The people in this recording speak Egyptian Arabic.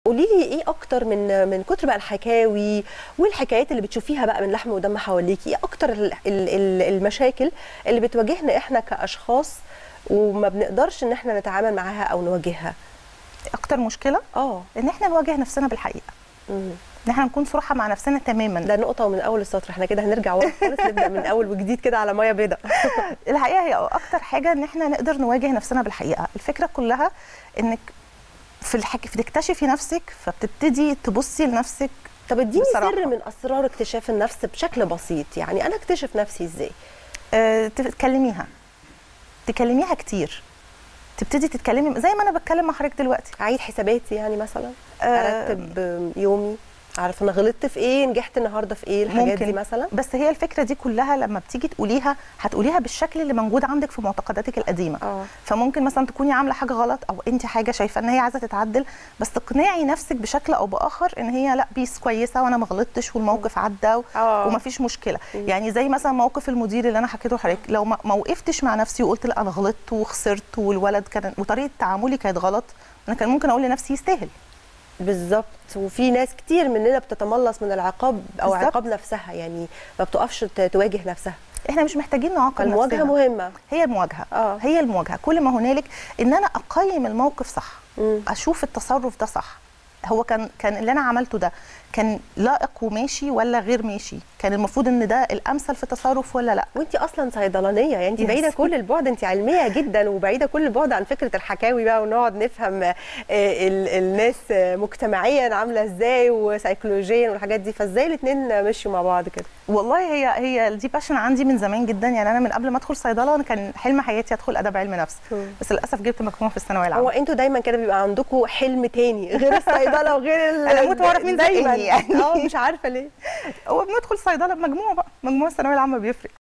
قولي لي ايه اكتر من من كتر بقى الحكاوي والحكايات اللي بتشوفيها بقى من لحم ودم حواليكي ايه اكتر ال- ال- ال- المشاكل اللي بتواجهنا احنا كاشخاص وما بنقدرش ان احنا نتعامل معاها او نواجهها اكتر مشكله اه ان احنا نواجه نفسنا بالحقيقه مم. ان احنا نكون صراحه مع نفسنا تماما ده نقطه ومن اول السطر احنا كده هنرجع ورا خالص نبدا من اول وجديد كده على ميه بيضاء الحقيقه هي اكتر حاجه ان احنا نقدر نواجه نفسنا بالحقيقه الفكره كلها انك في الحك... في تكتشفي نفسك فبتبتدي تبصي لنفسك طب اديني بصراحة. سر من اسرار اكتشاف النفس بشكل بسيط يعني انا اكتشف نفسي ازاي آه، تكلميها تكلميها كتير تبتدي تتكلمي زي ما انا بتكلم مع حضرتك دلوقتي اعيد حساباتي يعني مثلا آه، ارتب يومي اعرف انا غلطت في ايه نجحت النهارده في ايه الحاجات ممكن. دي مثلا بس هي الفكره دي كلها لما بتيجي تقوليها هتقوليها بالشكل اللي موجود عندك في معتقداتك القديمه اه فممكن مثلا تكوني عامله حاجه غلط او انت حاجه شايفه ان هي عايزه تتعدل بس تقنعي نفسك بشكل او باخر ان هي لا بيس كويسه وانا ما غلطتش والموقف عدى و- اه ومفيش مشكله مم. يعني زي مثلا موقف المدير اللي انا حكيته لحضرتك لو ما ما وقفتش مع نفسي وقلت لا انا غلطت وخسرت والولد كان وطريقه تعاملي كانت غلط انا كان ممكن اقول لنفسي يستاهل بالظبط وفي ناس كتير مننا بتتملص من العقاب او بالظبط. عقاب نفسها يعني ما بتقفش ت- تواجه نفسها احنا مش محتاجين نعاقب فالمواجهه نفسنا. مهمه هي المواجهه اه هي المواجهه كل ما هنالك ان انا اقيم الموقف صح مم. اشوف التصرف ده صح هو كان كان اللي انا عملته ده كان لائق وماشي ولا غير ماشي كان المفروض ان ده الامثل في التصرف ولا لا وانت اصلا صيدلانيه يعني انت Yes. بعيده كل البعد انت علميه جدا وبعيده كل البعد عن فكره الحكاوي بقى ونقعد نفهم آه، ال- الناس آه، مجتمعيا عامله ازاي وسيكولوجيا والحاجات دي فازاي الاثنين مشوا مع بعض كده والله هي هي دي باشن عندي من زمان جدا يعني انا من قبل ما ادخل صيدله انا كان حلم حياتي ادخل ادب علم نفس بس للاسف جبت مجموع في الثانويه هو العامه انتوا دايما كده بيبقى عندكم حلم تاني غير الصيدله وغير ال- أنا أموت وأعرف مين دايما زقني يعني. اه مش عارفه ليه هو بندخل صيدله بمجموع بقى مجموع الثانويه العامه بيفرق